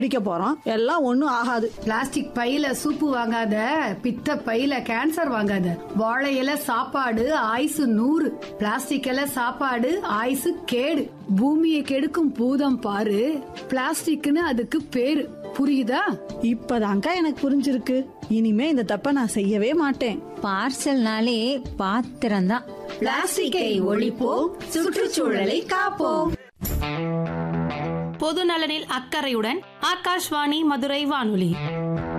குடிக்க போறோம் எல்லாம் ஒண்ணும் ஆகாது பிளாஸ்டிக் பையில சூப்பு வாங்காத பித்த பையில கேன்சர் வாங்காத வாழை இலை சாப்பாடு ஆயுசு நூறு பிளாஸ்டிக் இலை சாப்பாடு ஆயுசு கேடு பூமியை கெடுக்கும் பூதம் பாரு பிளாஸ்டிக்னு அதுக்கு பேரு புரியுதா இப்பதான்க்கா எனக்கு புரிஞ்சிருக்கு இனிமே இந்த தப்ப நான் செய்யவே மாட்டேன் பார்சல்னாலே பாத்திரம்தான் பிளாஸ்டிக்கை ஒழிப்போம் சுற்றுச்சூழலை காப்போம் பொது நலனில் அக்கறையுடன் ஆகாஷ்வாணி மதுரை வானொலி